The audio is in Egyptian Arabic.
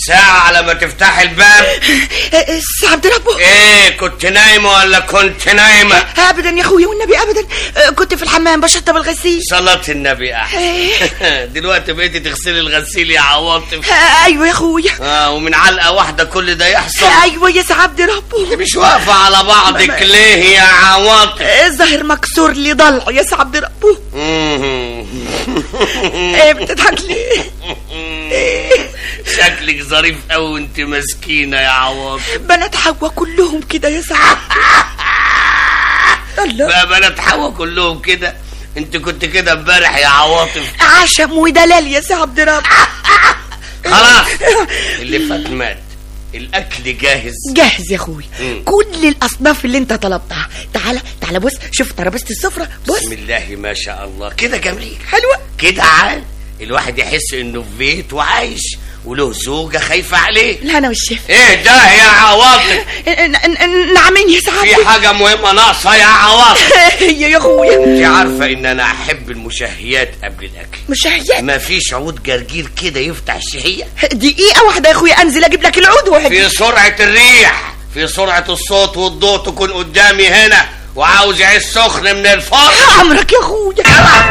ساعة على ما تفتح الباب سي عبد ربه ايه كنت نايمة ولا كنت نايمة ابدا يا اخويا والنبي ابدا كنت في الحمام بشطب الغسيل صلاة النبي احسن إيه. دلوقتي بقيتي تغسلي الغسيل يا عواطف ايوه يا اخويا اه ومن علقة واحدة كل ده يحصل ايوه يا سي عبد ربه مش واقفة على بعضك ليه يا عواطف الظهر مكسور لي ضلع يا سي عبد ربه ايه بتضحك ليه شكلك ظريف قوي وانت مسكينة يا عواطف بنات حوا كلهم كده يا سعد الله بقى بنات حوا كلهم كده انت كنت كده امبارح يا عواطف عشم ودلال يا سي عبد رب خلاص اللي فات مات الاكل جاهز جاهز يا اخوي مم. كل الاصناف اللي انت طلبتها تعالى تعالى بص شوف ترابيزه السفره بص بسم الله ما شاء الله كده جميل حلوه كده عال الواحد يحس انه في بيت وعايش وله زوجة خايفة عليه الهنا والشفا ايه ده يا عواطف ن- ن- نعمين يا سعد في حاجة مهمة ناقصة يا عواطف يا يا اخويا انت عارفة ان انا احب المشهيات قبل الاكل مش هي ما فيش عود جرجير كده يفتح الشهية دقيقه واحده يا اخويا انزل اجيب لك العود واحد في سرعة الريح في سرعة الصوت والضوء تكون قدامي هنا وعاوز عيش سخن من الفرن امرك يا اخويا